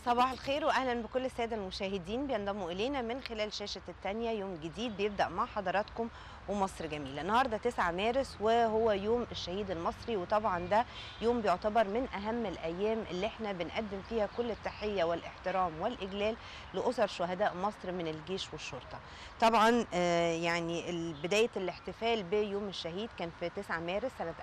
صباح الخير واهلا بكل الساده المشاهدين بينضموا الينا من خلال شاشه الثانيه يوم جديد بيبدا مع حضراتكم ومصر جميله النهارده 9 مارس وهو يوم الشهيد المصري وطبعا ده يوم بيعتبر من اهم الايام اللي احنا بنقدم فيها كل التحيه والاحترام والاجلال لاسر شهداء مصر من الجيش والشرطه طبعا آه يعني ال- بدايه الاحتفال بيوم الشهيد كان في 9 مارس سنه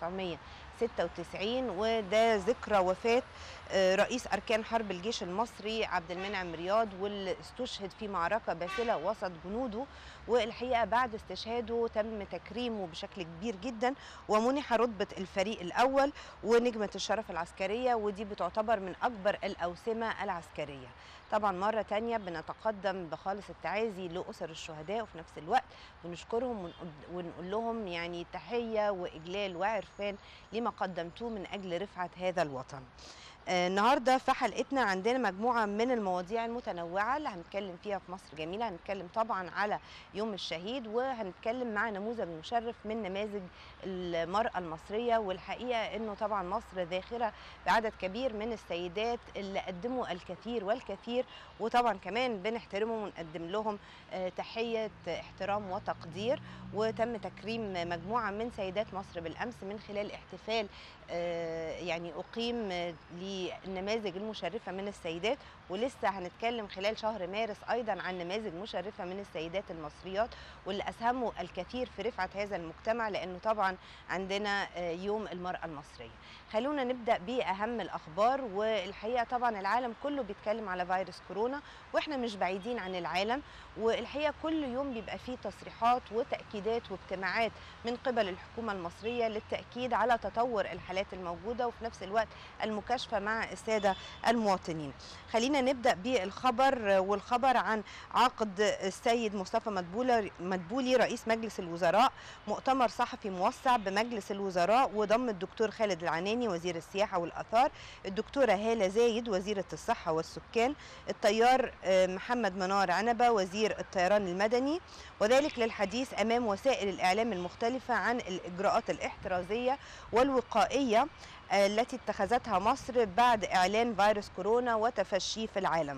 1996 وده ذكرى وفاه آه، رئيس اركان حرب الجيش المصري عبد المنعم رياض واللي استشهد في معركه باسله وسط جنوده والحقيقه بعد استشهاده تم تكريمه بشكل كبير جدا ومنح رتبه الفريق الاول ونجمه الشرف العسكرية ودي بتعتبر من اكبر الاوسمه العسكريه طبعا مره تانية بنتقدم بخالص التعازي لاسر الشهداء وفي نفس الوقت بنشكرهم ونقد- ونقول لهم يعني تحيه واجلال وعرفان لما قدمتوه من اجل رفعه هذا الوطن آه، النهارده في حلقتنا عندنا مجموعه من المواضيع المتنوعه اللي هنتكلم فيها في مصر جميله هنتكلم طبعا على يوم الشهيد وهنتكلم مع نموذج مشرف من نماذج المراه المصريه والحقيقه انه طبعا مصر ذاخره بعدد كبير من السيدات اللي قدموا الكثير والكثير وطبعا كمان بنحترمهم ونقدم لهم آه، تحيه احترام وتقدير وتم تكريم مجموعه من سيدات مصر بالامس من خلال احتفال آه، يعني اقيم آه، للنماذج المشرفه من السيدات ولسه هنتكلم خلال شهر مارس ايضا عن نماذج مشرفه من السيدات المصريات واللي اسهموا الكثير في رفعه هذا المجتمع لانه طبعا عندنا آه، يوم المراه المصريه. خلونا نبدا باهم الاخبار والحقيقه طبعا العالم كله بيتكلم على فيروس كورونا واحنا مش بعيدين عن العالم والحقيقه كل يوم بيبقى فيه تصريحات وتاكيدات واجتماعات من قبل الحكومه المصريه للتاكيد على تطور الحالات الموجوده وفي نفس الوقت المكاشفه مع الساده المواطنين. خلينا نبدا بالخبر والخبر عن عقد السيد مصطفى مدبولة مدبولي رئيس مجلس الوزراء مؤتمر صحفي موسع بمجلس الوزراء وضم الدكتور خالد العناني وزير السياحه والاثار، الدكتوره هاله زايد وزيره الصحه والسكان، الطيار آه، محمد منار عنبه وزير الطيران المدني وذلك للحديث امام وسائل الاعلام المختلفه عن الاجراءات الاحترازيه والوقائيه آه، التي اتخذتها مصر بعد اعلان فيروس كورونا وتفشيه في العالم.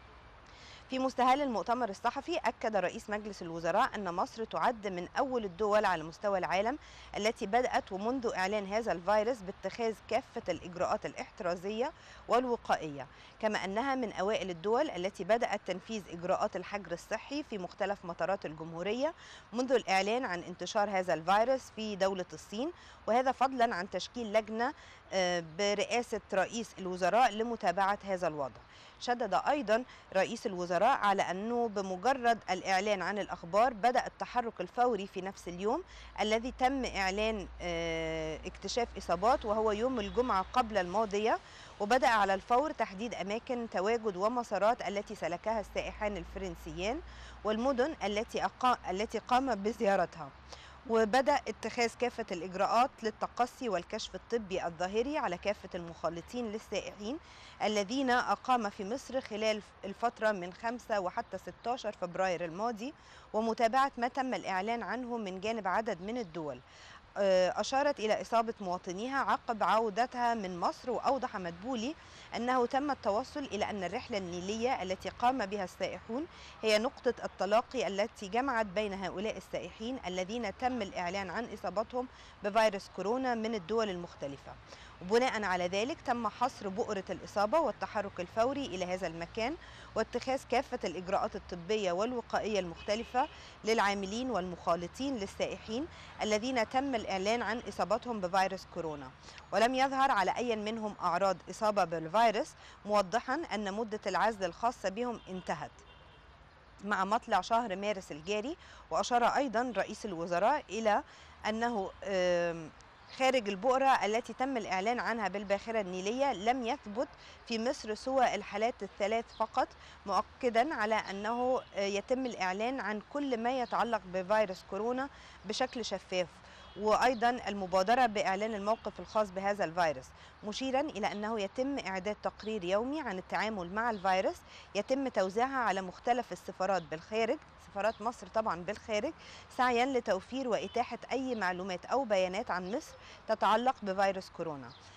في مستهل المؤتمر الصحفي أكد رئيس مجلس الوزراء أن مصر تعد من أول الدول على مستوى العالم التي بدأت ومنذ إعلان هذا الفيروس باتخاذ كافة الإجراءات الاحترازية والوقائية كما أنها من أوائل الدول التي بدأت تنفيذ إجراءات الحجر الصحي في مختلف مطارات الجمهورية منذ الإعلان عن انتشار هذا الفيروس في دولة الصين وهذا فضلا عن تشكيل لجنة آه، برئاسة رئيس الوزراء لمتابعة هذا الوضع شدد أيضا رئيس الوزراء على أنه بمجرد الإعلان عن الأخبار بدأ التحرك الفوري في نفس اليوم الذي تم إعلان آه، اكتشاف إصابات وهو يوم الجمعة قبل الماضية وبدأ على الفور تحديد أماكن تواجد ومسارات التي سلكها السائحان الفرنسيان والمدن التي أقا... التي قام بزيارتها وبدأ اتخاذ كافة الإجراءات للتقصي والكشف الطبي الظاهري على كافة المخالطين للسائحين الذين أقام في مصر خلال الفترة من 5 وحتى 16 فبراير الماضي ومتابعة ما تم الإعلان عنه من جانب عدد من الدول آه، أشارت إلى إصابة مواطنيها عقب عودتها من مصر وأوضح مدبولي أنه تم التوصل إلى أن الرحلة النيلية التي قام بها السائحون هي نقطة التلاقي التي جمعت بين هؤلاء السائحين الذين تم الإعلان عن إصابتهم بفيروس كورونا من الدول المختلفة وبناء على ذلك تم حصر بؤرة الإصابة والتحرك الفوري إلى هذا المكان واتخاذ كافة الإجراءات الطبية والوقائية المختلفة للعاملين والمخالطين للسائحين الذين تم الإعلان عن إصابتهم بفيروس كورونا ولم يظهر على أي منهم أعراض إصابة بالفيروس موضحا أن مدة العزل الخاصة بهم انتهت مع مطلع شهر مارس الجاري وأشار أيضا رئيس الوزراء إلى أنه آم، خارج البؤرة التي تم الإعلان عنها بالباخرة النيلية لم يثبت في مصر سوى الحالات الثلاث فقط مؤكدا على أنه آه، يتم الإعلان عن كل ما يتعلق بفيروس كورونا بشكل شفاف وايضا المبادره باعلان الموقف الخاص بهذا الفيروس مشيرا الى انه يتم اعداد تقرير يومي عن التعامل مع الفيروس يتم توزيعها على مختلف السفارات بالخارج سفارات مصر طبعا بالخارج سعيا لتوفير واتاحه اي معلومات او بيانات عن مصر تتعلق بفيروس كورونا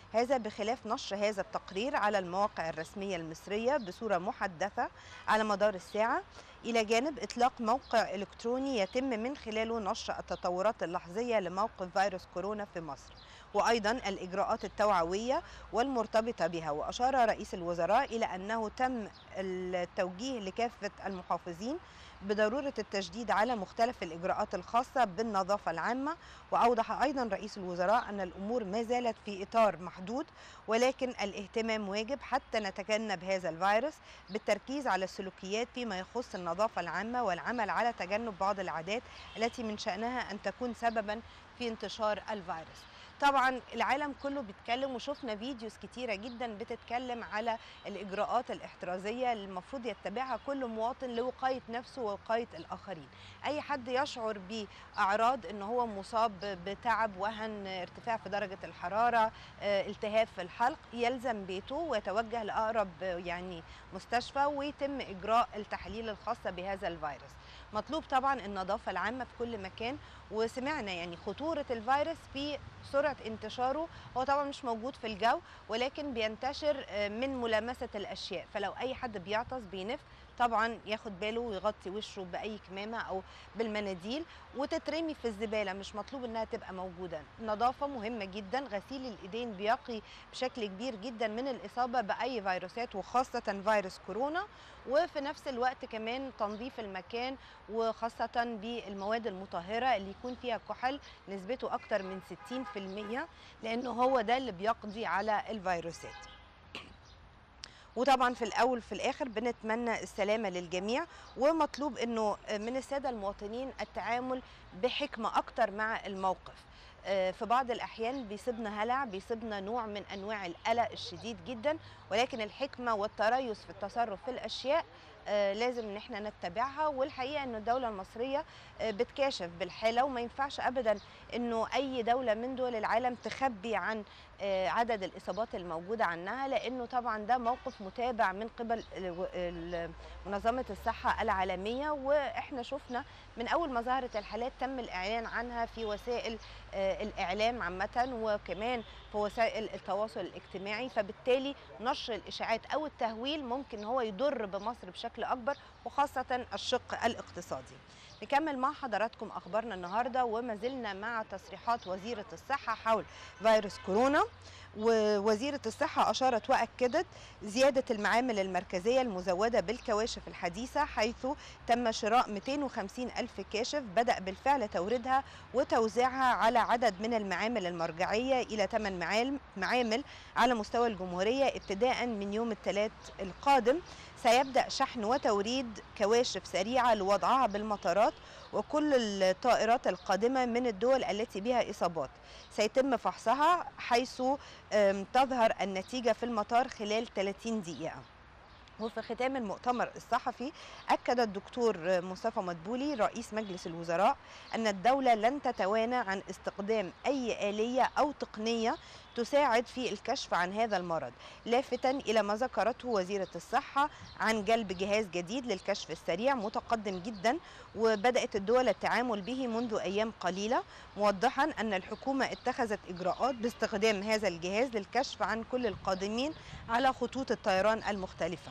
هذا بخلاف نشر هذا التقرير على المواقع الرسمية المصرية بصورة محدثة على مدار الساعة إلى جانب إطلاق موقع إلكتروني يتم من خلاله نشر التطورات اللحظية لموقف فيروس كورونا في مصر وأيضا الإجراءات التوعوية والمرتبطة بها وأشار رئيس الوزراء إلى أنه تم التوجيه لكافة المحافظين بضرورة التشديد على مختلف الإجراءات الخاصة بالنظافة العامة وأوضح أيضا رئيس الوزراء أن الأمور ما زالت في إطار محدود ولكن الاهتمام واجب حتى نتجنب هذا الفيروس بالتركيز على السلوكيات فيما يخص النظافة العامة والعمل على تجنب بعض العادات التي من شأنها أن تكون سببا في انتشار الفيروس طبعا العالم كله بيتكلم وشفنا فيديوز كتيره جدا بتتكلم على الاجراءات الاحترازيه اللي المفروض يتبعها كل مواطن لوقايه نفسه ووقايه الاخرين اي حد يشعر باعراض ان هو مصاب بتعب وهن ارتفاع في درجه الحراره التهاب في الحلق يلزم بيته ويتوجه لاقرب يعني مستشفى ويتم اجراء التحاليل الخاصه بهذا الفيروس مطلوب طبعا النظافه العامه في كل مكان وسمعنا يعني خطوره الفيروس في سرعه انتشاره هو طبعا مش موجود في الجو ولكن بينتشر من ملامسه الاشياء فلو اي حد بيعطس بينف طبعا ياخد باله ويغطي وشه باي كمامه او بالمناديل وتترمي في الزباله مش مطلوب انها تبقى موجوده النظافه مهمه جدا غسيل الايدين بيقي بشكل كبير جدا من الاصابه باي فيروسات وخاصه فيروس كورونا وفي نفس الوقت كمان تنظيف المكان وخاصه بالمواد المطهره اللي يكون فيها كحول نسبته اكتر من 60% لانه هو ده اللي بيقضي على الفيروسات وطبعا في الاول في الاخر بنتمنى السلامه للجميع ومطلوب انه من الساده المواطنين التعامل بحكمه اكتر مع الموقف في بعض الاحيان بيصيبنا هلع بيصيبنا نوع من انواع القلق الشديد جدا ولكن الحكمه والتريث في التصرف في الاشياء لازم ان احنا نتبعها والحقيقه ان الدوله المصريه بتكاشف بالحاله وما ينفعش ابدا انه اي دوله من دول العالم تخبي عن عدد الاصابات الموجوده عنها لانه طبعا ده موقف متابع من قبل منظمه الصحه العالميه واحنا شفنا من اول ما ظهرت الحالات تم الاعلان عنها في وسائل الاعلام عامه وكمان في وسائل التواصل الاجتماعي فبالتالي نشر الاشاعات او التهويل ممكن هو يضر بمصر بشكل اكبر وخاصه الشق الاقتصادي نكمل مع حضراتكم اخبارنا النهارده وما زلنا مع تصريحات وزيره الصحه حول فيروس كورونا ووزيرة الصحة أشارت وأكدت زيادة المعامل المركزية المزودة بالكواشف الحديثة حيث تم شراء 250 ألف كاشف بدأ بالفعل توريدها وتوزيعها على عدد من المعامل المرجعية إلى 8 معامل على مستوى الجمهورية ابتداء من يوم الثلاث القادم سيبدأ شحن وتوريد كواشف سريعة لوضعها بالمطارات وكل الطائرات القادمة من الدول التي بها إصابات سيتم فحصها حيث تظهر النتيجة في المطار خلال 30 دقيقة وفي ختام المؤتمر الصحفي أكد الدكتور مصطفى مدبولي رئيس مجلس الوزراء أن الدولة لن تتوانى عن استخدام أي آلية أو تقنية تساعد في الكشف عن هذا المرض لافتا إلى ما ذكرته وزيرة الصحة عن جلب جهاز جديد للكشف السريع متقدم جدا وبدأت الدول التعامل به منذ أيام قليلة موضحا أن الحكومة اتخذت إجراءات باستخدام هذا الجهاز للكشف عن كل القادمين على خطوط الطيران المختلفة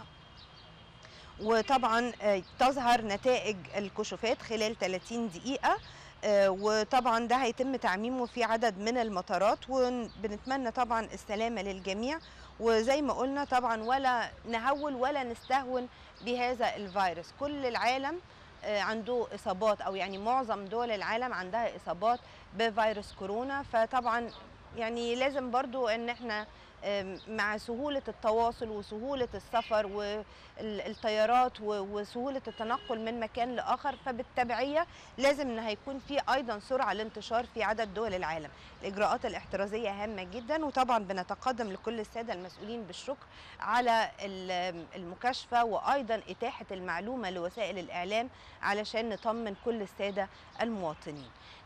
وطبعا تظهر نتائج الكشوفات خلال 30 دقيقة وطبعا ده هيتم تعميمه في عدد من المطارات وبنتمنى طبعا السلامة للجميع وزي ما قلنا طبعا ولا نهول ولا نستهون بهذا الفيروس كل العالم عنده اصابات او يعني معظم دول العالم عندها اصابات بفيروس كورونا فطبعا يعني لازم برضو ان احنا مع سهولة التواصل وسهولة السفر والطيارات وسهولة التنقل من مكان لآخر فبالتبعية لازم ان هيكون في ايضا سرعة لانتشار في عدد دول العالم الاجراءات الاحترازية هامة جدا وطبعا بنتقدم لكل السادة المسؤولين بالشكر على المكاشفة وايضا اتاحة المعلومة لوسائل الاعلام علشان نطمن كل السادة المواطنين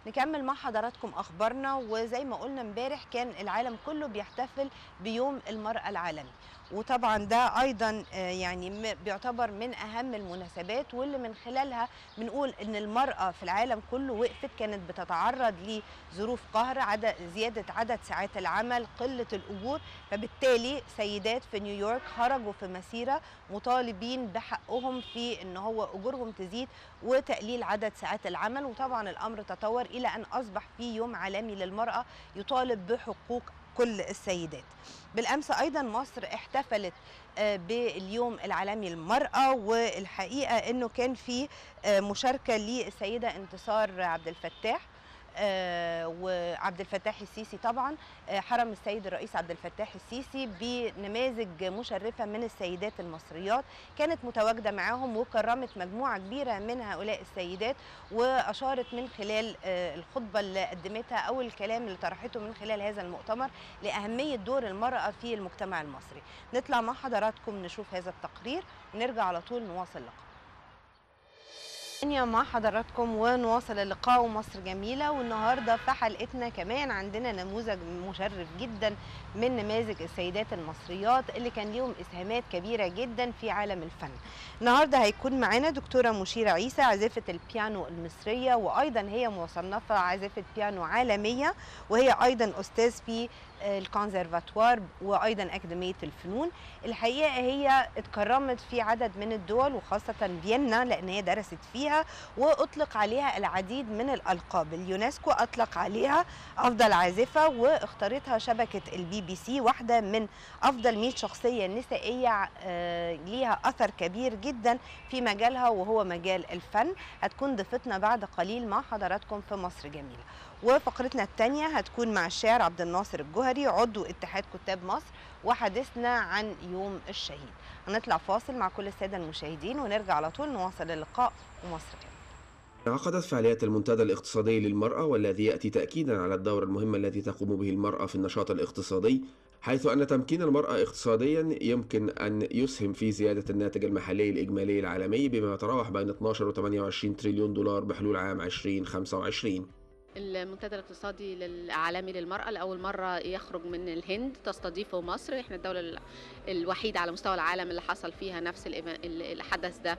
نكمل مع حضراتكم اخبارنا وزي ما قلنا امبارح كان العالم كله بيحتفل بيوم المراه العالمي وطبعا ده ايضا يعني بيعتبر من اهم المناسبات واللي من خلالها بنقول ان المراه في العالم كله وقفت كانت بتتعرض لظروف قهر عدد زياده عدد ساعات العمل قله الاجور فبالتالي سيدات في نيويورك خرجوا في مسيره مطالبين بحقهم في ان هو اجورهم تزيد وتقليل عدد ساعات العمل وطبعا الامر تطور الى ان اصبح في يوم عالمي للمراه يطالب بحقوق كل السيدات بالامس ايضا مصر احتفلت باليوم العالمي للمراه والحقيقه انه كان في مشاركه للسيده انتصار عبد الفتاح آه وعبد الفتاح السيسي طبعا آه حرم السيد الرئيس عبد الفتاح السيسي بنماذج مشرفه من السيدات المصريات كانت متواجده معاهم وكرمت مجموعه كبيره من هؤلاء السيدات واشارت من خلال آه الخطبه اللي قدمتها او الكلام اللي طرحته من خلال هذا المؤتمر لاهميه دور المراه في المجتمع المصري نطلع مع حضراتكم نشوف هذا التقرير ونرجع على طول نواصل اللقاء مع حضراتكم ونواصل اللقاء ومصر جميلة والنهاردة في حلقتنا كمان عندنا نموذج مشرف جدا من نماذج السيدات المصريات اللي كان ليهم إسهامات كبيرة جدا في عالم الفن النهاردة هيكون معانا دكتورة مشيرة عيسى عازفة البيانو المصرية وأيضا هي مصنفة عازفة بيانو عالمية وهي أيضا أستاذ في الكونسرفاتوار وايضا اكاديميه الفنون الحقيقه هي اتكرمت في عدد من الدول وخاصه فيينا لان هي درست فيها واطلق عليها العديد من الالقاب اليونسكو اطلق عليها افضل عازفه واختارتها شبكه البي بي سي واحده من افضل 100 شخصيه نسائيه ليها اثر كبير جدا في مجالها وهو مجال الفن هتكون ضيفتنا بعد قليل مع حضراتكم في مصر جميله وفقرتنا الثانية هتكون مع الشاعر عبد الناصر الجوهري عضو اتحاد كتاب مصر وحديثنا عن يوم الشهيد هنطلع فاصل مع كل السادة المشاهدين ونرجع على طول نواصل اللقاء ومصر جميلة عقدت فعاليات المنتدى الاقتصادي للمرأة والذي يأتي تأكيدا على الدور المهم الذي تقوم به المرأة في النشاط الاقتصادي حيث أن تمكين المرأة اقتصاديا يمكن أن يسهم في زيادة الناتج المحلي الإجمالي العالمي بما يتراوح بين 12 و 28 تريليون دولار بحلول عام 2025 المنتدى الاقتصادي العالمي للمرأة لأول مرة يخرج من الهند تستضيفه مصر احنا الدولة الوحيدة على مستوى العالم اللي حصل فيها نفس الحدث ده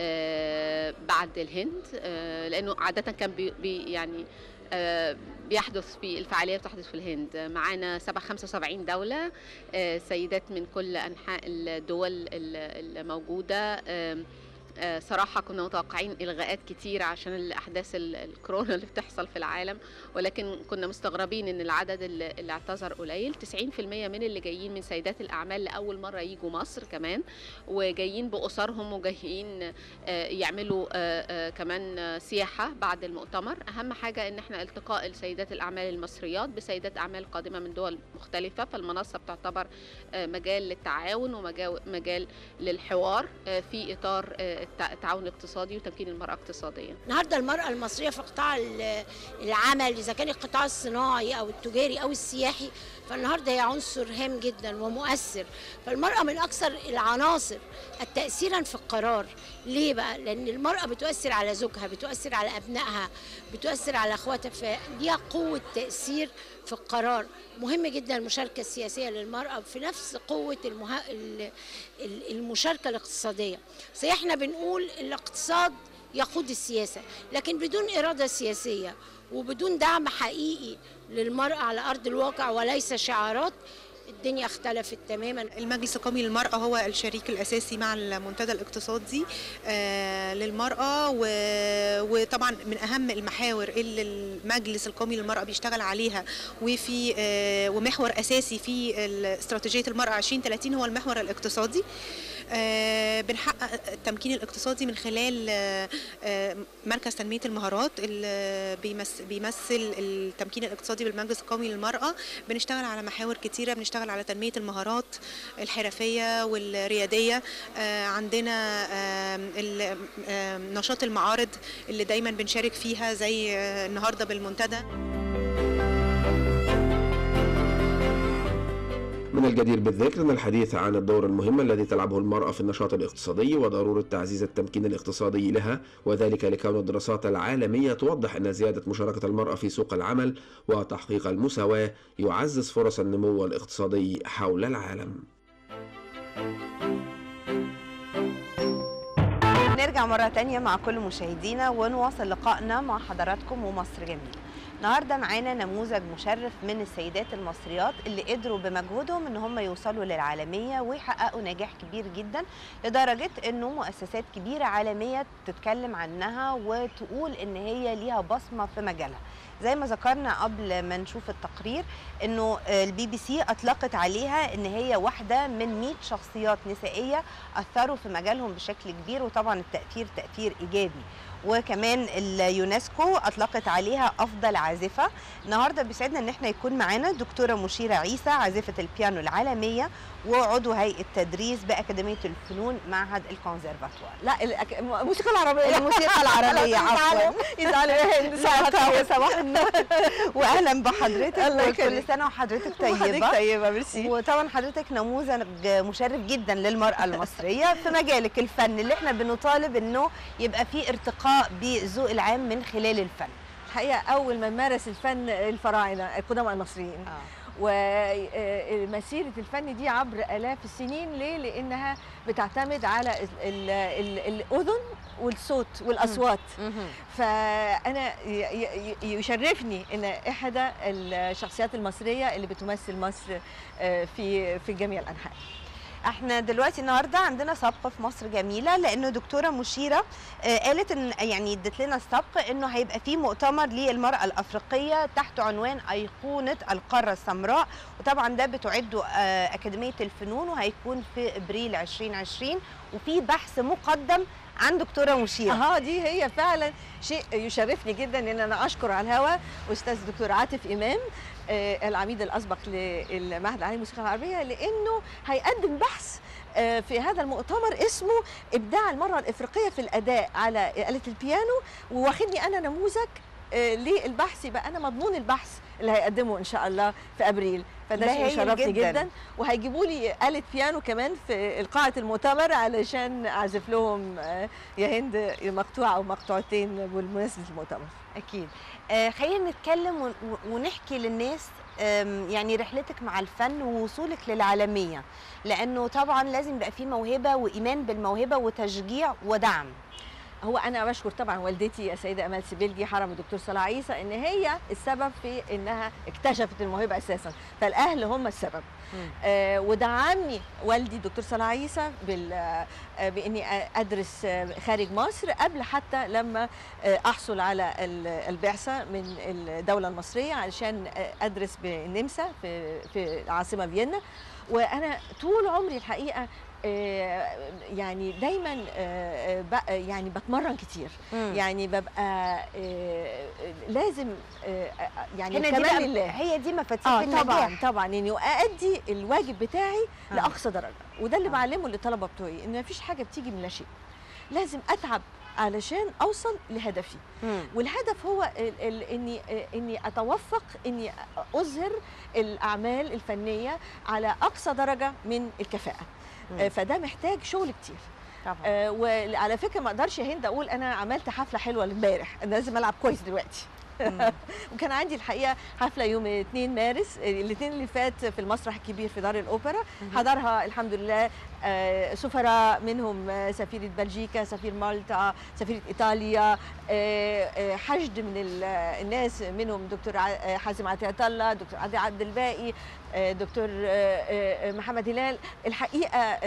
بعد الهند لأنه عادة كان بي يعني بيحدث في الفعالية بتحدث في الهند معانا 75 دولة سيدات من كل أنحاء الدول الموجودة صراحة كنا متوقعين إلغاءات كتير عشان الأحداث الكورونا اللي بتحصل في العالم ولكن كنا مستغربين إن العدد اللي اعتذر قليل 90% من اللي جايين من سيدات الأعمال لأول مرة يجوا مصر كمان وجايين بأسرهم وجايين يعملوا كمان سياحة بعد المؤتمر أهم حاجة إن احنا التقاء السيدات الأعمال المصريات بسيدات أعمال قادمة من دول مختلفة فالمنصة بتعتبر مجال للتعاون ومجال للحوار في إطار التعاون الاقتصادي وتمكين المرأة اقتصاديا النهارده المرأة المصرية في قطاع العمل إذا كان القطاع الصناعي أو التجاري أو السياحي فالنهارده هي عنصر هام جدا ومؤثر فالمرأة من أكثر العناصر التأثيرا في القرار ليه بقى؟ لأن المرأة بتؤثر على زوجها بتؤثر على أبنائها بتؤثر على أخواتها فليها قوة تأثير في القرار مهم جدا المشاركة السياسية للمرأة في نفس قوة المها... المشاركة الاقتصادية صحيح احنا بنقول الاقتصاد يقود السياسة لكن بدون إرادة سياسية وبدون دعم حقيقي للمرأة على أرض الواقع وليس شعارات الدنيا اختلفت تماما المجلس القومي للمرأة هو الشريك الأساسي مع المنتدى الاقتصادي آه للمرأة وطبعا من أهم المحاور اللي المجلس القومي للمرأة بيشتغل عليها وفي آه ومحور أساسي في استراتيجية المرأة 2030 هو المحور الاقتصادي آه بنحقق التمكين الاقتصادي من خلال آه مركز تنميه المهارات اللي بيمثل, بيمثل التمكين الاقتصادي بالمجلس القومي للمراه بنشتغل على محاور كتيره بنشتغل على تنميه المهارات الحرفيه والرياديه آه عندنا نشاط المعارض اللي دايما بنشارك فيها زي من الجدير بالذكر أن الحديث عن الدور المهم الذي تلعبه المرأة في النشاط الاقتصادي وضرورة تعزيز التمكين الاقتصادي لها وذلك لكون الدراسات العالمية توضح أن زيادة مشاركة المرأة في سوق العمل وتحقيق المساواة يعزز فرص النمو الاقتصادي حول العالم نرجع مرة تانية مع كل مشاهدينا ونواصل لقائنا مع حضراتكم ومصر جميلة النهارده معانا نموذج مشرف من السيدات المصريات اللي قدروا بمجهودهم ان هم يوصلوا للعالميه ويحققوا نجاح كبير جدا لدرجه انه مؤسسات كبيره عالميه تتكلم عنها وتقول ان هي ليها بصمه في مجالها زي ما ذكرنا قبل ما نشوف التقرير انه البي بي سي اطلقت عليها ان هي واحده من 100 شخصيات نسائيه اثروا في مجالهم بشكل كبير وطبعا التاثير تاثير ايجابي وكمان اليونسكو اطلقت عليها افضل عازفه النهارده بيسعدنا ان احنا يكون معانا دكتوره مشيره عيسى عازفه البيانو العالميه وعضو هيئه تدريس باكاديميه الفنون معهد الكونسرفاتوار لا الأك... الموسيقى العربيه الموسيقى العربيه عفوا يزعلوا يا هند لا صباح النور واهلا بحضرتك الله وكل يخليك. سنه وحضرتك حضرتك طيبه طيبه ميرسي وطبعا حضرتك نموذج مشرف جدا للمرأة المصرية في مجالك الفن اللي احنا بنطالب انه يبقى فيه ارتقاء بالذوق العام من خلال الفن الحقيقه اول ما مارس الفن الفراعنه القدماء المصريين ومسيره الفن دي عبر الاف السنين ليه لانها بتعتمد على ال ال ال الاذن والصوت والاصوات فانا ي- ي- يشرفني ان احدى الشخصيات المصريه اللي بتمثل مصر آه، في في جميع الانحاء احنا دلوقتي النهارده عندنا سبق في مصر جميله لانه دكتوره مشيره آه، قالت ان يعني ادت لنا السبق انه هيبقى في مؤتمر للمراه الافريقيه تحت عنوان ايقونه القاره السمراء وطبعا ده بتعده آه، اكاديميه الفنون وهيكون في ابريل 2020 وفي بحث مقدم عن دكتوره مشيره اه دي هي فعلا شيء يشرفني جدا ان انا اشكر على الهواء استاذ دكتور عاطف امام آه، العميد الاسبق للمعهد العالمي للموسيقى العربيه لانه هيقدم بحث آه، في هذا المؤتمر اسمه ابداع المراه الافريقيه في الاداء على اله البيانو وواخدني انا نموذج آه، للبحث يبقى انا مضمون البحث اللي هيقدمه ان شاء الله في ابريل فده ده شيء هايل يشرفني جداً. جدا, جدا وهيجيبوا لي آلة بيانو كمان في قاعة المؤتمر علشان أعزف لهم آه، يا هند مقطوعة أو مقطوعتين بمناسبة المؤتمر اكيد آه خلينا نتكلم ون- ونحكي للناس آم، يعني رحلتك مع الفن ووصولك للعالميه لانه طبعا لازم يبقى في موهبه وايمان بالموهبه وتشجيع ودعم هو أنا بشكر طبعا والدتي السيدة أمال سبيلجي حرم الدكتور صلاح عيسى إن هي السبب في إنها اكتشفت الموهبة أساسا فالأهل هم السبب آه ودعمني والدي الدكتور صلاح عيسى بال آه باني ادرس آه خارج مصر قبل حتى لما آه احصل على ال- البعثه من الدوله المصريه علشان آه ادرس بالنمسا في في العاصمه فيينا وانا طول عمري الحقيقه آه، يعني دايما آه، آه، بق- يعني بتمرن كتير يعني ببقى آه، لازم آه، يعني هنا دي كمان بقى لله هي دي مفاتيح اه النجاح طبعا طبعا اني اادي الواجب بتاعي آه. لاقصى درجه وده اللي آه. بعلمه للطلبه بتوعي ان مفيش حاجه بتيجي من لا شيء لازم اتعب علشان اوصل لهدفي مم. والهدف هو ال ال اني اني اتوفق اني اظهر الاعمال الفنيه على اقصى درجه من الكفاءه مم. آه، فده محتاج شغل كتير طبعا آه، وعلى فكره ما اقدرش يا هند اقول انا عملت حفله حلوه امبارح انا لازم العب كويس دلوقتي مم. وكان عندي الحقيقه حفله يوم 2 مارس الاثنين اللي فات في المسرح الكبير في دار الاوبرا حضرها الحمد لله آه، سفراء منهم آه، سفيره بلجيكا سفير مالطا سفيره ايطاليا آه، آه، حشد من ال- آه، الناس منهم دكتور ع- آه، حازم عطيه الله دكتور عادل عبد الباقي آه، دكتور آه، آه، محمد هلال الحقيقه آه،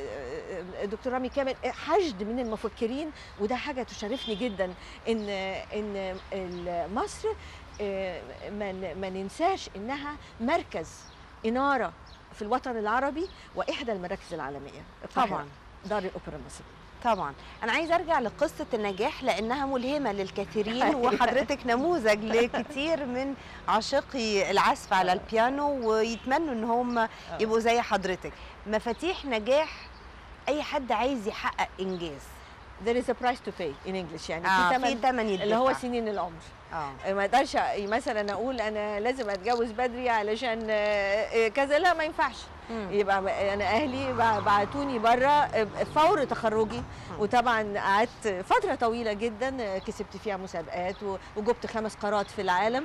آه، دكتور رامي كامل آه، حشد من المفكرين وده حاجه تشرفني جدا ان ان ال- مصر آه، ما ن- ما ننساش انها مركز اناره في الوطن العربي واحدى المراكز العالميه القاهرة، طبعا دار الاوبرا المصريه طبعا انا عايزه ارجع لقصه النجاح لانها ملهمه للكثيرين وحضرتك نموذج لكثير من عاشقي العزف على البيانو ويتمنوا ان هم يبقوا زي حضرتك مفاتيح نجاح اي حد عايز يحقق انجاز there is a price to pay in English يعني اه في في ثمن ثمن اللي هو يدفع. سنين العمر اه ما اقدرش مثلا اقول انا لازم اتجوز بدري علشان آه، آه، كذا لا ما ينفعش مم. يبقى ب- انا اهلي ب- بعتوني بره فور تخرجي وطبعا قعدت فتره طويله جدا كسبت فيها مسابقات و- وجبت خمس قارات في العالم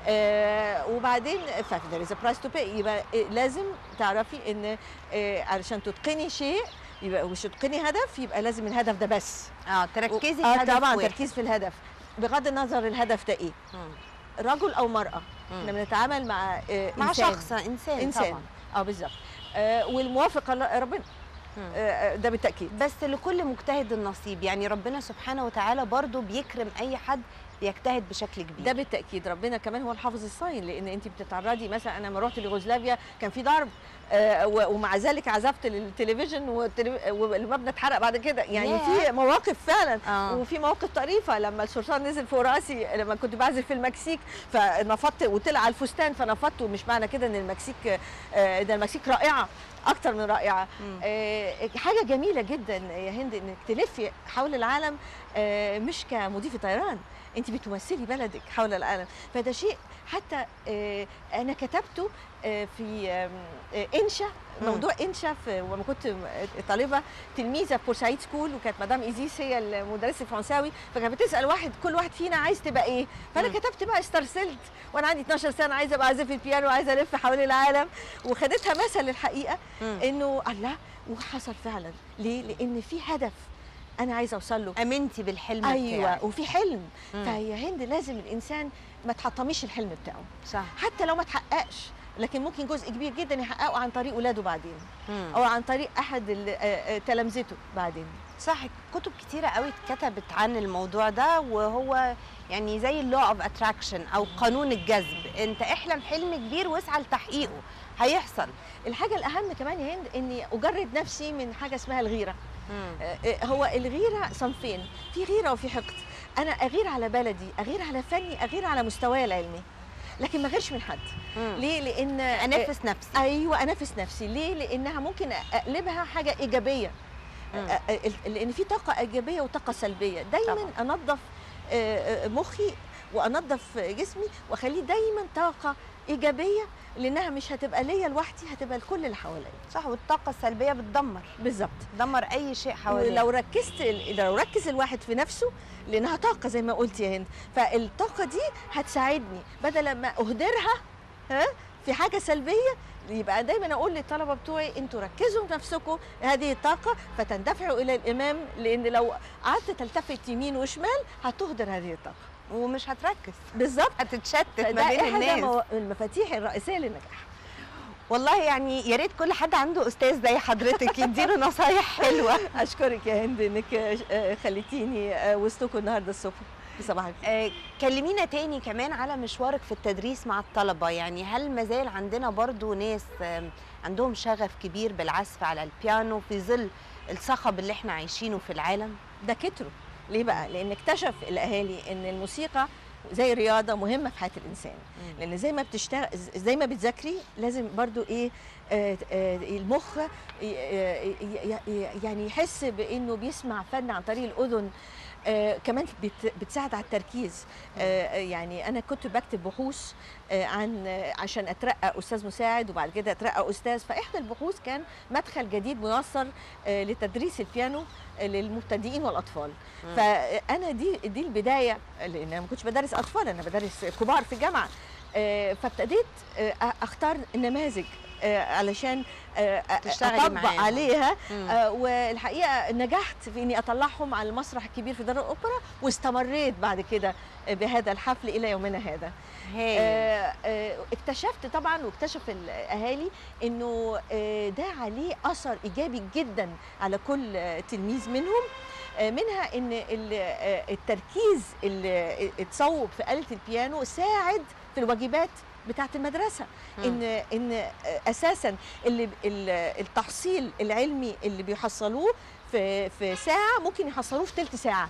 آه، وبعدين there is a price to pay يبقى آه، لازم تعرفي ان آه، علشان تتقني شيء يبقى مش تتقني هدف يبقى لازم الهدف ده بس اه تركزي في آه هدف طبعا واحد. تركيز في الهدف بغض النظر الهدف ده ايه مم. رجل او مراه مم. احنا بنتعامل مع آه، مع إنسان. شخص انسان انسان طبعا اه بالظبط آه والموافق الله- ربنا مم. آه آه، ده بالتاكيد بس لكل مجتهد النصيب يعني ربنا سبحانه وتعالى برضو بيكرم اي حد بيجتهد بشكل كبير ده بالتاكيد ربنا كمان هو الحافظ الصاين لان انت بتتعرضي مثلا انا لما رحت ليوغوسلافيا كان في ضرب آه و- ومع ذلك عزفت للتلفزيون والتلف- والمبنى اتحرق بعد كده يعني ياه. في مواقف فعلا آه. وفي مواقف طريفه لما السلطان نزل فوق راسي لما كنت بعزف في المكسيك فنفضت وطلع على الفستان فنفضت ومش معنى كده ان المكسيك آه، ده المكسيك رائعه اكتر من رائعه مم. آه، حاجه جميله جدا يا هند انك تلفي حول العالم آه، مش كمضيفه طيران انت بتمثلي بلدك حول العالم فده شيء حتى آه، انا كتبته آه، في آم، آه، انشا مم. موضوع انشا في وما كنت طالبه تلميذه في بورسعيد سكول وكانت مدام ايزيس هي المدرسه الفرنساوي فكانت بتسال واحد كل واحد فينا عايز تبقى ايه فانا مم. كتبت بقى استرسلت وانا عندي 12 سنه عايزه ابقى اعزف البيانو وعايزه الف حول العالم وخدتها مثل الحقيقه مم. انه الله وحصل فعلا ليه لان في هدف انا عايزه اوصل له امنتي بالحلم ايوه بتاعك. وفي حلم مم. فيا هند لازم الانسان ما تحطميش الحلم بتاعه صح حتى لو ما تحققش لكن ممكن جزء كبير جدا يحققه عن طريق ولاده بعدين مم. او عن طريق احد ال- آه، آه، تلامذته بعدين صح كتب كتيرة قوي اتكتبت عن الموضوع ده وهو يعني زي اللو اوف اتراكشن او قانون الجذب انت احلم حلم كبير واسعى لتحقيقه هيحصل الحاجه الاهم كمان يا هند اني اجرد نفسي من حاجه اسمها الغيره مم. آه، آه، هو الغيره صنفين في غيره وفي حقد انا اغير على بلدي اغير على فني اغير على مستواي العلمي لكن ما غيرش من حد مم. ليه لان انافس نفسي ايوه انافس نفسي ليه لانها ممكن اقلبها حاجه ايجابيه مم. أ- أ- لان في طاقه ايجابيه وطاقه سلبيه دايما طبعاً. انظف آه، آه، مخي وانظف جسمي واخليه دايما طاقه ايجابيه لانها مش هتبقى ليا لوحدي هتبقى لكل اللي حواليا صح والطاقة السلبية بتدمر بالظبط تدمر اي شيء حواليك ولو ركزت لو ركز الواحد في نفسه لانها طاقه زي ما قلت يا هند فالطاقه دي هتساعدني بدل ما اهدرها ها في حاجه سلبيه يبقى دايما اقول للطلبه بتوعي انتوا ركزوا في نفسكم هذه الطاقه فتندفعوا الى الامام لان لو قعدت تلتفت يمين وشمال هتهدر هذه الطاقه ومش هتركز بالظبط هتتشتت ده ما بين احدى الناس مو- المفاتيح الرئيسيه للنجاح والله يعني يا ريت كل حد عنده استاذ زي حضرتك يديله نصايح حلوه اشكرك يا هند انك آه، خليتيني آه، وسطكم النهارده الصبح صباح الخير آه، كلمينا تاني كمان على مشوارك في التدريس مع الطلبة يعني هل مازال عندنا برضو ناس آم، عندهم شغف كبير بالعزف على البيانو في ظل الصخب اللي احنا عايشينه في العالم ده كتروا ليه بقى لان اكتشف الاهالي ان الموسيقى زي رياضه مهمه في حياه الانسان لان زي ما بتشتغل زي ما بتذاكري لازم برضو ايه آه آه المخ ي- ي- ي- ي- يعني يحس بانه بيسمع فن عن طريق الاذن آه كمان بت- بتساعد على التركيز آه آه، يعني انا كنت بكتب بحوث آه عن آه عشان اترقى استاذ مساعد وبعد كده اترقى استاذ فاحدى البحوث كان مدخل جديد ميسر آه لتدريس البيانو آه، للمبتدئين والاطفال مم. فانا دي دي البدايه لان انا ما كنتش بدرس اطفال انا بدرس كبار في الجامعه آه، فابتديت آه، اختار نماذج آه، علشان آه، تشتغلي اطبق معاهم. عليها مم. آه، والحقيقه نجحت في اني اطلعهم على المسرح الكبير في دار الاوبرا واستمريت بعد كده بهذا الحفل الى يومنا هذا هايل آه، آه، اكتشفت طبعا واكتشف الاهالي انه آه، ده عليه اثر ايجابي جدا على كل آه، تلميذ منهم آه، منها ان ال- آه، التركيز اللي اتصوب في آلة البيانو ساعد في الواجبات بتاعه المدرسه مم. ان ان آه، اساسا اللي ال- التحصيل العلمي اللي بيحصلوه في في ساعه ممكن يحصلوه في ثلث ساعه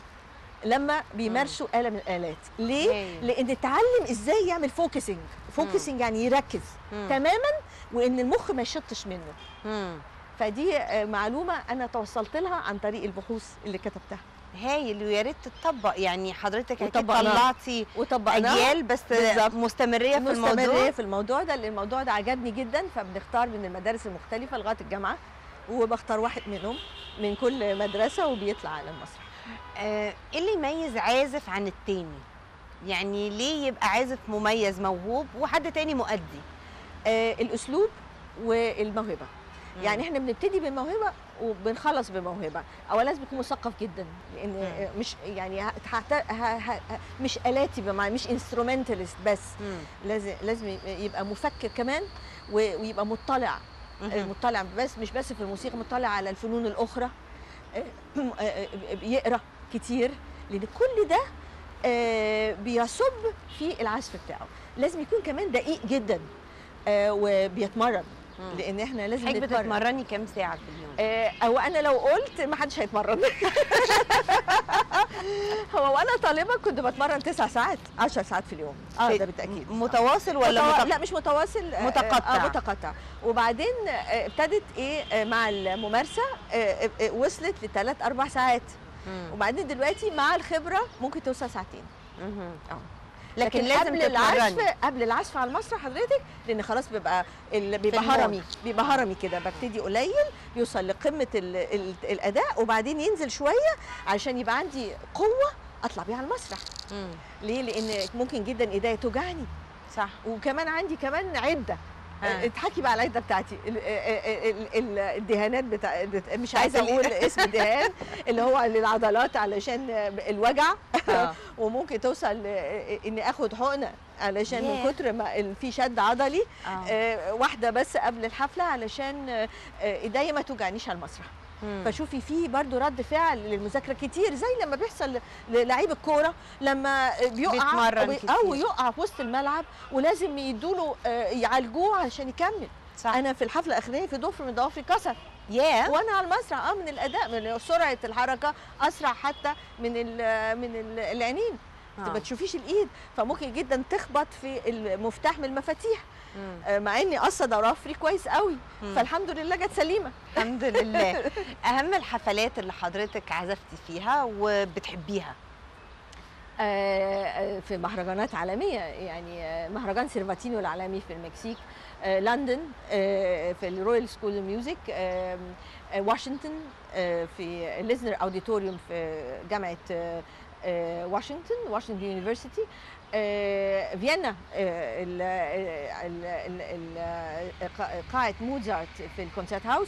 لما بيمارسوا آلة من الآلات ليه؟ هايل. لأن اتعلم إزاي يعمل فوكسنج فوكسنج يعني يركز مم. تماما وإن المخ ما يشطش منه مم. فدي آه، معلومة أنا توصلت لها عن طريق البحوث اللي كتبتها هايل ويا ريت تتطبق يعني حضرتك اكيد وطبقناه. طلعتي وطبقناه اجيال بس بالظبط. مستمريه في الموضوع مستمرة في الموضوع ده لان الموضوع ده عجبني جدا فبنختار من المدارس المختلفه لغايه الجامعه وبختار واحد منهم من كل مدرسه وبيطلع على المسرح آه، ايه اللي يميز عازف عن التاني يعني ليه يبقى عازف مميز موهوب وحد تاني مؤدي آه الاسلوب والموهبه مم. يعني احنا بنبتدي بموهبه وبنخلص بموهبه اولا لازم تكون مثقف جدا لان مم. آه، مش يعني ه- هت- ه- ه- مش الاتي بمعنى مش انسترومنتالست بس مم. لازم لازم يبقى مفكر كمان و- ويبقى مطلع آه، مهم. مطلع بس مش بس في الموسيقى مطلع على الفنون الاخرى آه، آه، آه، بيقرا كتير لان كل ده آه، بيصب في العزف بتاعه لازم يكون كمان دقيق جدا آه، وبيتمرن مم. لان احنا لازم حضرتك نتمرن بتتمرني كام ساعه في اليوم آه، او انا لو قلت ما حدش هيتمرن هو وانا طالبه كنت بتمرن تسع ساعات 10 ساعات في اليوم اه في- ده بالتاكيد متواصل ولا متوا... متق... لا مش متواصل آه، متقطع. آه متقطع وبعدين آه، ابتدت ايه آه، مع الممارسه آه، آه، وصلت لثلاث اربع ساعات مم. وبعدين دلوقتي مع الخبره ممكن توصل ساعتين مهم. اه لكن, لازم قبل العزف تتمرني قبل العزف على المسرح حضرتك لان خلاص بيبقى ال... بيبقى المود. هرمي بيبقى هرمي كده ببتدي قليل يوصل لقمه ال... ال... الاداء وبعدين ينزل شويه علشان يبقى عندي قوه اطلع بيها على المسرح مم. ليه لان ممكن جدا ايديا توجعني صح وكمان عندي كمان عده آه. اضحكي بقى على العده بتاعتي ال- ال- ال- الدهانات بتاع بت- مش بتاعت عايزه ال- اقول اسم دهان اللي هو للعضلات علشان الوجع آه. وممكن توصل اني اخد حقنه علشان ياه. من كتر ما ال- في شد عضلي آه. آه، واحده بس قبل الحفله علشان آه، ايديا ما توجعنيش على المسرح مم. فشوفي في برضو رد فعل للمذاكره كتير زي لما بيحصل للعيب الكوره لما بيقع بيتمرن أو- كتير. او يقع في وسط الملعب ولازم يدوله آه، يعالجوه علشان يكمل صح انا في الحفله الاخرانيه في ضفر من ضوافري كسر ياه وانا على المسرح اه من الاداء من سرعه الحركه اسرع حتى من ال من ال العينين آه. ما تشوفيش الايد فممكن جدا تخبط في المفتاح من المفاتيح مم. آه، مع اني قصه ضوافري كويس قوي مم. فالحمد لله جت سليمه الحمد لله اهم الحفلات اللي حضرتك عزفتي فيها وبتحبيها آه، آه، في مهرجانات عالميه يعني آه، مهرجان سيرفاتينو العالمي في المكسيك آه، لندن آه، في الرويال سكول اوف ميوزك آه، آه، واشنطن آه، في الليزنر اوديتوريوم في جامعه آه، آه، واشنطن واشنطن يونيفرسيتي آه، فيينا آه، ال- ال- ال- ال- ال- قا- قاعه موزارت في الكونسرت هاوس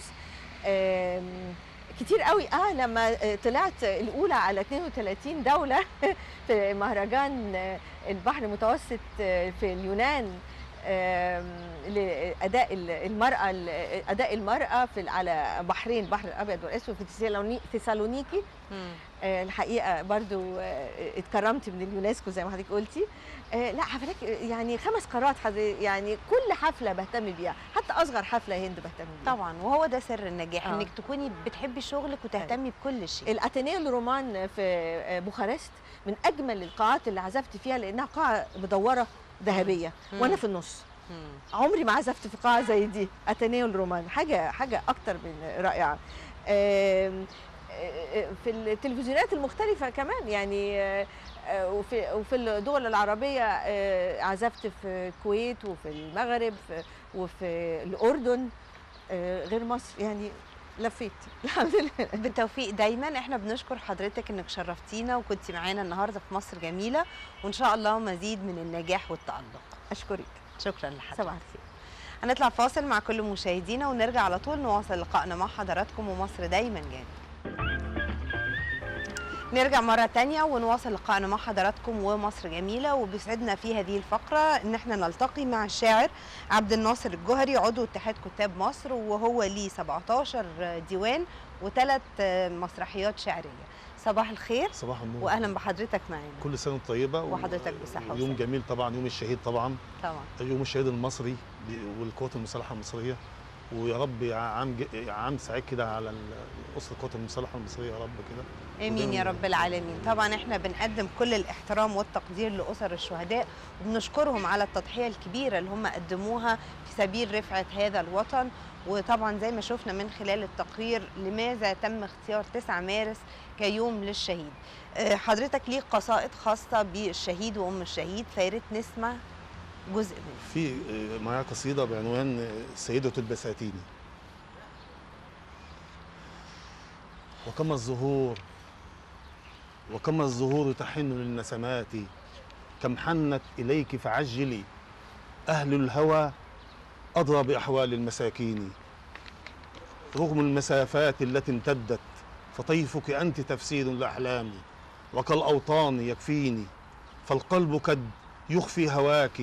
آم، كتير قوي اه لما آه، طلعت الاولى على 32 دوله في مهرجان آه، البحر المتوسط آه، في اليونان آم، لاداء ال- المراه ال- اداء المراه في ال- على بحرين البحر الابيض والاسود في تسالوني- تسالونيكي آه، الحقيقه برضو آه، اتكرمت من اليونسكو زي ما حضرتك قلتي آه، لا حفلات يعني خمس قارات حضرتك- يعني كل حفله بهتم بيها حتى اصغر حفله هند بهتم بيها طبعا وهو ده سر النجاح آه. انك تكوني بتحبي شغلك وتهتمي بكل شيء الاتينيه الرومان في آه، بوخارست من اجمل القاعات اللي عزفت فيها لانها قاعه مدوره ذهبيه مم. وانا في النص مم. عمري ما عزفت في قاعه زي دي اتينيه الرومان حاجه حاجه اكتر من رائعه آم، آه، في التلفزيونات المختلفه كمان يعني آه، آه، وفي وفي الدول العربيه آه، عزفت في الكويت وفي المغرب في- وفي الاردن آه، غير مصر يعني لفيت الحمد لله بالتوفيق دايما احنا بنشكر حضرتك انك شرفتينا وكنتي معانا النهارده في مصر جميله وان شاء الله مزيد من النجاح والتالق اشكرك شكرا لحضرتك صباح الخير هنطلع فاصل مع كل مشاهدينا ونرجع على طول نواصل لقائنا مع حضراتكم ومصر دايما جميلة نرجع مرة تانية ونواصل لقائنا مع حضراتكم ومصر جميلة وبيسعدنا في هذه الفقرة ان احنا نلتقي مع الشاعر عبد الناصر الجوهري عضو اتحاد كتاب مصر وهو ليه 17 ديوان وثلاث مسرحيات شعرية صباح الخير صباح النور واهلا بحضرتك معانا كل سنه وانت طيبه و- وحضرتك بصحة يوم وسلامة. جميل طبعا يوم الشهيد طبعا طبعا يوم الشهيد المصري والقوات المسلحه المصريه ويا رب يا عام ج- يا عام سعيد كده على ال- اسره القوات المسلحه المصريه يا رب كده امين يا ودايماً- رب العالمين طبعا احنا بنقدم كل الاحترام والتقدير لاسر الشهداء وبنشكرهم على التضحيه الكبيره اللي هم قدموها في سبيل رفعه هذا الوطن وطبعا زي ما شفنا من خلال التقرير لماذا تم اختيار 9 مارس كيوم للشهيد آه، حضرتك ليك قصائد خاصه بالشهيد وام الشهيد فيا ريت نسمع جزء منها في آه، معايا قصيده بعنوان آه، سيده البساتين وكما الزهور وكما الزهور تحن للنسمات كم حنت اليك فعجلي اهل الهوى ادرى باحوال المساكين رغم المسافات التي امتدت فطيفك انت تفسير لاحلامي وكالاوطان يكفيني فالقلب قد يخفي هواك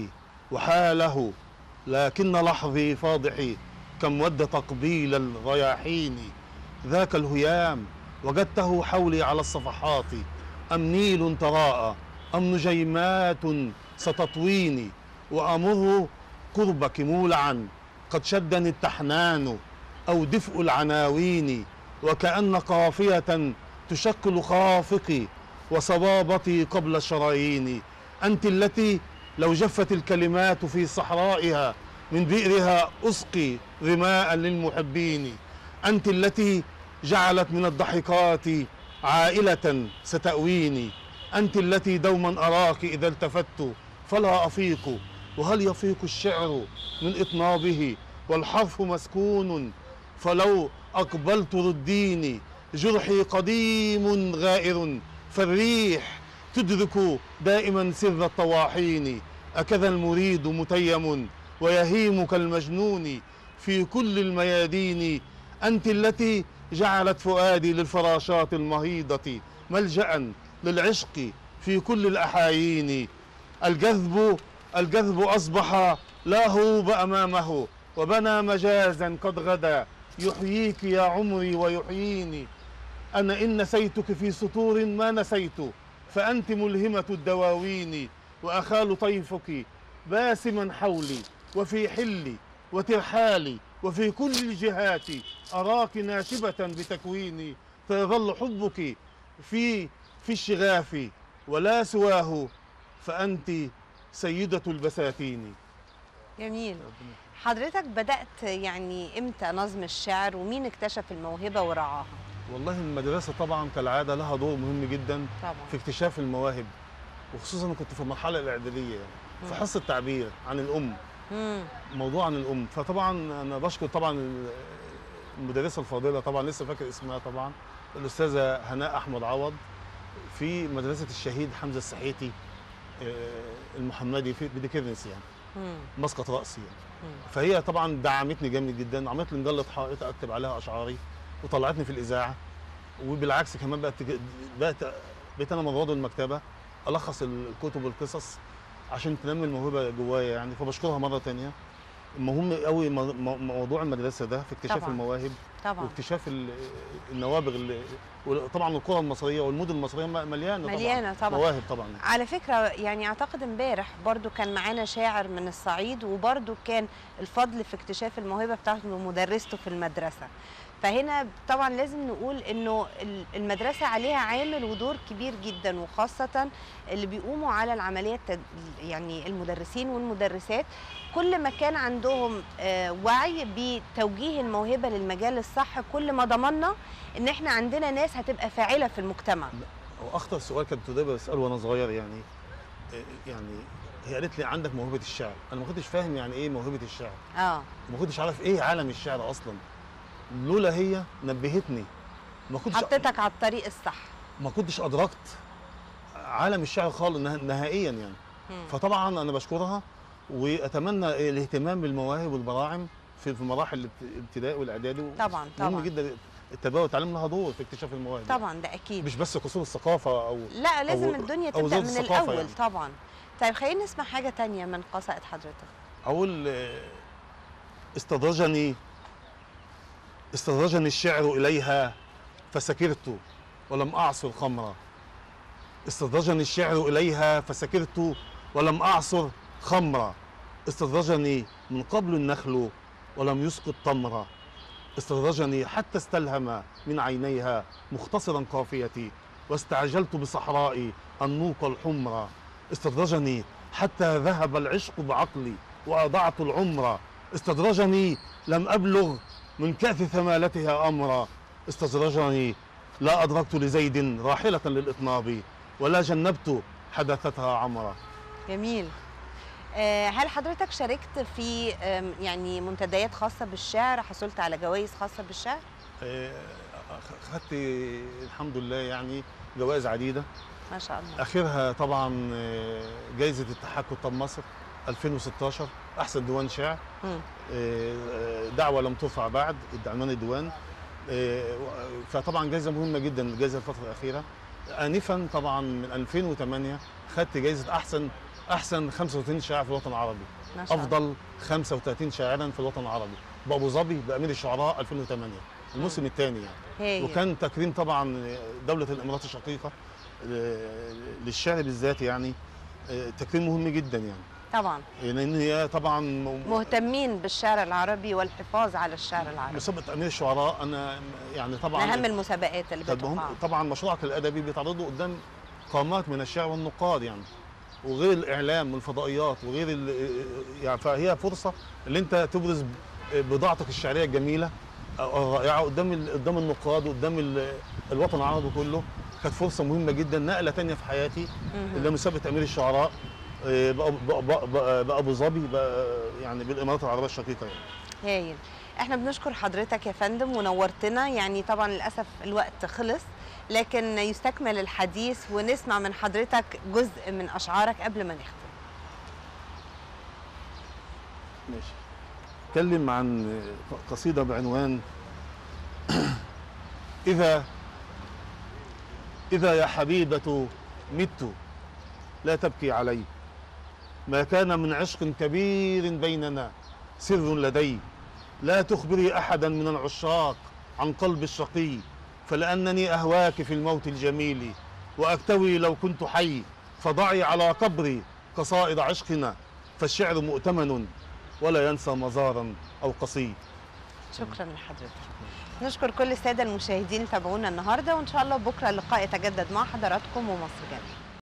وحاله لكن لحظي فاضحي كم ود تقبيل الرياحين ذاك الهيام وجدته حولي على الصفحات أم نيل تراءى أم نجيمات ستطويني وأمر قربك مولعا قد شدني التحنان أو دفء العناوين وكأن قافية تشكل خافقي وصبابتي قبل الشرايين أنت التي لو جفت الكلمات في صحرائها من بئرها أسقي غماء للمحبين أنت التي جعلت من الضحكات عائلة ستأويني أنت التي دوما أراك إذا التفت فلا أفيق وهل يفيق الشعر من إطنابه والحرف مسكون فلو أقبلت رديني جرحي قديم غائر فالريح تدرك دائما سر الطواحين أكذا المريد متيم ويهيم كالمجنون في كل الميادين أنت التي جعلت فؤادي للفراشات المهيضة ملجأ للعشق في كل الأحايين الجذب الجذب أصبح لا هروب أمامه وبنى مجازا قد غدا يحييك يا عمري ويحييني أنا إن نسيتك في سطور ما نسيت فأنت ملهمة الدواوين وأخال طيفك باسما حولي وفي حلي وترحالي وفي كل الجهات أراك ناشبة بتكويني فيظل حبك في في الشغاف ولا سواه فأنت سيدة البساتين جميل حضرتك بدأت يعني امتى نظم الشعر ومين اكتشف الموهبة ورعاها والله المدرسة طبعا كالعادة لها دور مهم جدا طبعا في اكتشاف المواهب وخصوصا كنت في المرحلة الإعدادية يعني في مم. حصة تعبير عن الأم مم. موضوع عن الأم فطبعا أنا بشكر طبعا المدرسة الفاضلة طبعا لسه فاكر اسمها طبعا الأستاذة هناء أحمد عوض في مدرسة الشهيد حمزة السحيتي آه، المحمدي في بديكيرنس يعني مم. مسقط رأسي يعني مم. فهي طبعا دعمتني جامد جدا عملت لي مجله حائط اكتب عليها اشعاري وطلعتني في الاذاعه وبالعكس كمان بقت بقت بقيت انا مروض المكتبه الخص الكتب والقصص عشان تنمي الموهبه جوايا يعني فبشكرها مره تانية مهم قوي مو- مو- موضوع المدرسه ده في اكتشاف طبعاً. المواهب طبعا واكتشاف ال- النوابغ اللي وطبعا القرى المصريه والمدن المصريه م- مليانه طبعا مليانة طبعا مواهب طبعا على فكرة يعني أعتقد امبارح برضو كان معانا شاعر من الصعيد وبرضو كان الفضل في اكتشاف الموهبة بتاعته مدرسته في المدرسة فهنا طبعا لازم نقول انه ال- المدرسة عليها عامل ودور كبير جدا وخاصة اللي بيقوموا على العملية التد- يعني المدرسين والمدرسات كل ما كان عندهم آه، وعي بتوجيه الموهبة للمجال الصح كل ما ضمننا ان احنا عندنا ناس هتبقى فاعلة في المجتمع واخطر سؤال كنت دايما بساله وانا صغير يعني يعني هي قالت لي عندك موهبه الشعر انا ما كنتش فاهم يعني ايه موهبه الشعر اه ما كنتش عارف ايه عالم الشعر اصلا لولا هي نبهتني ما كنتش حطيتك على الطريق الصح ما كنتش ادركت عالم الشعر خالص نه- نهائيا يعني مم. فطبعا انا بشكرها واتمنى الاهتمام بالمواهب والبراعم في في مراحل الابت- الابتدائي والاعدادي طبعا مهم طبعا جدا التربيه والتعليم لها دور في اكتشاف المواهب طبعا ده اكيد مش بس قصور الثقافه او لا لازم أو- الدنيا أو تبدا زود من الثقافة الاول يعني. طبعا طيب خلينا نسمع حاجه تانية من قصائد حضرتك أقول آه، استدرجني استدرجني الشعر إليها فسكرت ولم أعصر خمرا استدرجني الشعر إليها فسكرت ولم أعصر خمرا استدرجني من قبل النخل ولم يسقط تمرة استدرجني حتى استلهم من عينيها مختصرا قافيتي واستعجلت بصحرائي النوق الحمرى استدرجني حتى ذهب العشق بعقلي وأضعت العمر استدرجني لم أبلغ من كأس ثمالتها أمرا استدرجني لا أدركت لزيد راحلة للإطناب ولا جنبت حدثتها عمرا جميل آه، هل حضرتك شاركت في آم، يعني منتديات خاصة بالشعر حصلت على جوائز خاصة بالشعر؟ آه، خدت الحمد لله يعني جوائز عديدة ما شاء الله اخرها طبعا آه، جائزه اتحاد كتاب مصر 2016 احسن ديوان شعر مم. آه، دعوه لم ترفع بعد عنوان الديوان آه، فطبعا جائزه مهمه جدا الجائزه الفتره الاخيره انفا طبعا من 2008 خدت جائزه احسن احسن 35 شاعر في الوطن العربي ما شاء الله افضل 35 شاعرا في الوطن العربي بابو ظبي بامير الشعراء 2008 الموسم الثاني يعني هايل. وكان تكريم طبعا دولة الإمارات الشقيقة آه، للشعر بالذات يعني آه، تكريم مهم جدا يعني طبعا لأن هي طبعا م- مهتمين بالشعر العربي والحفاظ على الشعر العربي مسابقة أمير الشعراء أنا يعني طبعا من أهم المسابقات اللي طب هم- بتقع طبعا مشروعك الأدبي بيتعرضوا قدام قامات من الشعر والنقاد يعني وغير الإعلام والفضائيات وغير ال- يعني فهي فرصة اللي أنت تبرز بضاعتك الشعرية الجميلة الرائعة قدام ال- قدام النقاد وقدام ال- الوطن العربي كله كانت فرصة مهمة جدا نقلة تانية في حياتي اللي هي مسابقة أمير الشعراء آه، بقى بقى بقى بقى أبو ظبي بقى يعني بالإمارات العربية الشقيقة يعني هايل احنا بنشكر حضرتك يا فندم ونورتنا يعني طبعا للاسف الوقت خلص لكن يستكمل الحديث ونسمع من حضرتك جزء من اشعارك قبل ما نختم ماشي اتكلم عن قصيدة بعنوان إذا إذا يا حبيبة مت لا تبكي علي ما كان من عشق كبير بيننا سر لدي لا تخبري أحدا من العشاق عن قلب الشقي فلأنني أهواك في الموت الجميل وأكتوي لو كنت حي فضعي على قبري قصائد عشقنا فالشعر مؤتمن ولا ينسى مزارا أو قصيد شكرا لحضرتك نشكر كل الساده المشاهدين اللي تابعونا النهارده وان شاء الله بكره اللقاء يتجدد مع حضراتكم ومصر جميل